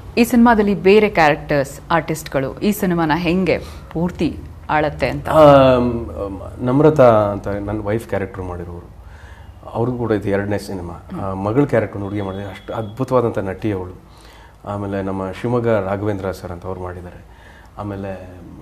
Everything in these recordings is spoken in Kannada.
ಈ ಸಿನಿಮಾದಲ್ಲಿ ಬೇರೆ ಕ್ಯಾರೆಕ್ಟರ್ಸ್ ಆರ್ಟಿಸ್ಟ್ಗಳು ಈ ಸಿನಿಮಾನ ಹೆಂಗೆ ಪೂರ್ತಿ ಆಳತ್ತೆ ಅಂತ ಆಮ್, ಆಮ್, ನಮ್ರತಾ ಅಂತ ನನ್ನ ವೈಫ್ ಕ್ಯಾರೆಕ್ಟರ್ ಮಾಡಿರೋರು ಅವ್ರಿಗೂ ಕೂಡ ಇದು ಎರಡನೇ ಸಿನಿಮಾ ಮಗಳ ಕ್ಯಾರೆಕ್ಟರ್ ಹುಡುಗಿ ಮಾಡಿದ್ರೆ ಅಷ್ಟು ಅದ್ಭುತವಾದಂಥ ನಟಿ ಅವಳು ಆಮೇಲೆ ನಮ್ಮ ಶಿವಮೊಗ್ಗ ರಾಘವೇಂದ್ರ ಸರ್ ಅಂತ ಅವ್ರು ಮಾಡಿದ್ದಾರೆ ಆಮೇಲೆ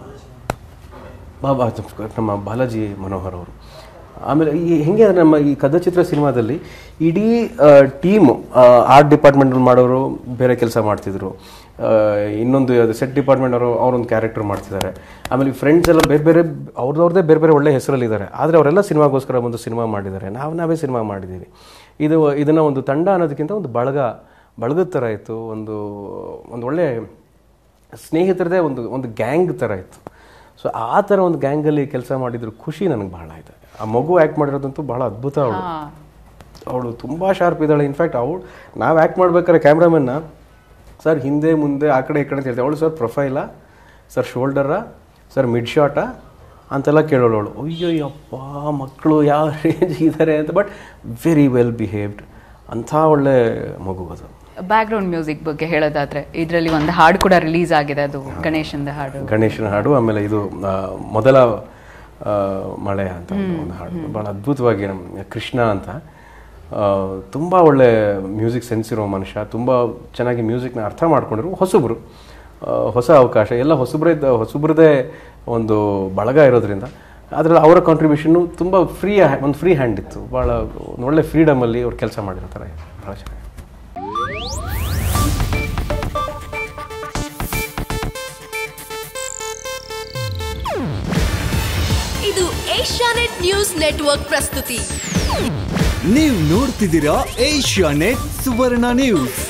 ಬಾಬಾ ನಮ್ಮ ಬಾಲಾಜಿ ಮನೋಹರ್ ಅವರು ಆಮೇಲೆ ಈ ಹೆಂಗೆ ಅಂದ್ರೆ ನಮ್ಮ ಈ ಕಥಚಿತ್ರ ಸಿನಿಮಾದಲ್ಲಿ ಇಡೀ ಟೀಮು ಆರ್ಟ್ ಡಿಪಾರ್ಟ್ಮೆಂಟಲ್ಲಿ ಮಾಡೋರು ಬೇರೆ ಕೆಲಸ ಮಾಡ್ತಿದ್ರು ಆ, ಇನ್ನೊಂದು ಸೆಟ್ ಡಿಪಾರ್ಟ್ಮೆಂಟ್ ಅವರು ಅವರೊಂದು ಕ್ಯಾರೆಕ್ಟರ್ ಮಾಡ್ತಿದ್ದಾರೆ ಆಮೇಲೆ ಫ್ರೆಂಡ್ಸ್ ಎಲ್ಲ ಬೇರೆ ಬೇರೆ ಅವ್ರದವ್ರದ್ದೇ ಬೇರೆ ಬೇರೆ ಒಳ್ಳೆ ಹೆಸರಲ್ಲಿದ್ದಾರೆ ಆದರೆ ಅವರೆಲ್ಲ ಸಿನಿಮಾಗೋಸ್ಕರ ಒಂದು ಸಿನಿಮಾ ಮಾಡಿದ್ದಾರೆ ನಾವು ನಾವೇ ಸಿನಿಮಾ ಮಾಡಿದ್ದೀವಿ ಇದು ಇದನ್ನು ಒಂದು ತಂಡ ಅನ್ನೋದಕ್ಕಿಂತ ಒಂದು ಬಳಗ ಬಳಗದ ಥರ ಇತ್ತು ಒಂದು ಒಂದು ಒಳ್ಳೆ ಸ್ನೇಹಿತರದೇ ಒಂದು ಒಂದು ಗ್ಯಾಂಗ್ ಥರ ಇತ್ತು ಸೊ ಆ ಥರ ಒಂದು ಗ್ಯಾಂಗಲ್ಲಿ ಕೆಲಸ ಮಾಡಿದ್ರ ಖುಷಿ ನನಗೆ ಬಹಳ ಇದೆ ಆ ಮಗು ಆ್ಯಕ್ಟ್ ಮಾಡಿರೋದಂತೂ ಬಹಳ ಅದ್ಭುತ ಅವಳು ಅವಳು ತುಂಬ ಶಾರ್ಪ್ ಇದ್ದಾಳೆ ಇನ್ಫ್ಯಾಕ್ಟ್ ಅವಳು ನಾವು ಆ್ಯಕ್ಟ್ ಮಾಡ್ಬೇಕಾದ್ರೆ ಕ್ಯಾಮ್ರಾಮನ್ನ ಸರ್ ಹಿಂದೆ ಮುಂದೆ ಆ ಕಡೆ ಈ ಕಡೆ ಅಂತ ಹೇಳ್ತೀವಿ ಅವಳು ಸರ್ ಪ್ರೊಫೈಲಾ ಸರ್ ಶೋಲ್ಡರಾ ಸರ್ ಮಿಡ್ ಶಾಟಾ ಅಂತೆಲ್ಲ ಕೇಳೋಳು ಅವಳು ಅಯ್ಯೋ ಯಪ್ಪ ಮಕ್ಕಳು ಯಾವ ರೇಂಜ್ ಇದ್ದಾರೆ ಅಂತ ಬಟ್ ವೆರಿ ವೆಲ್ ಬಿಹೇವ್ಡ್ ಅಂಥ ಒಳ್ಳೆ ಮಗು ಅದು ಬ್ಯಾಕ್ಗ್ರೌಂಡ್ ಮ್ಯೂಸಿಕ್ ಬಗ್ಗೆ ಹೇಳೋದಾದ್ರೆ ಇದರಲ್ಲಿ ಒಂದು ಹಾಡು ಕೂಡ ರಿಲೀಸ್ ಆಗಿದೆ ಅದು ಗಣೇಶಂದ ಹಾಡು ಗಣೇಶನ ಹಾಡು ಆಮೇಲೆ ಇದು ಆ, ಮೊದಲ ಆ, ಮಳೆ ಅಂತ ಒಂದು ಒಂದು ಹಾಡು ಭಾಳ ಅದ್ಭುತವಾಗಿ ನಮ್ಮ ಕೃಷ್ಣ ಅಂತ ಆ, ತುಂಬ ಒಳ್ಳೆ ಮ್ಯೂಸಿಕ್ ಸೆನ್ಸ್ ಇರೋ ಮನುಷ್ಯ ತುಂಬ ಚೆನ್ನಾಗಿ ಮ್ಯೂಸಿಕ್ನ ಅರ್ಥ ಮಾಡ್ಕೊಂಡಿರೋ ಹೊಸಬ್ರು ಆ, ಹೊಸ ಅವಕಾಶ ಎಲ್ಲ ಹೊಸಬ್ರೇ ಹೊಸಬ್ರದೇ ಒಂದು ಬಳಗ ಇರೋದ್ರಿಂದ ಅದರಲ್ಲಿ ಅವರ ಕಾಂಟ್ರಿಬ್ಯೂಷನ್ನು ತುಂಬ ಫ್ರೀ ಒಂದು ಫ್ರೀ ಹ್ಯಾಂಡ್ ಇತ್ತು ಭಾಳ ಒಂದು ಒಳ್ಳೆ ಫ್ರೀಡಮಲ್ಲಿ ಅವ್ರು ಕೆಲಸ ಮಾಡಿರೋ ಥರ ಇದೆ. ಭಾಳ ಚೆನ್ನಾಗಿ ಇದು ಏಷ್ಯಾನೆಟ್ ನ್ಯೂಸ್ ನೆಟ್ವರ್ಕ್ ಪ್ರಸ್ತುತಿ ನೀವು ನೋಡ್ತಿದ್ದೀರಾ ಏಷ್ಯಾ ನೆಟ್ ಸುವರ್ಣ ನ್ಯೂಸ್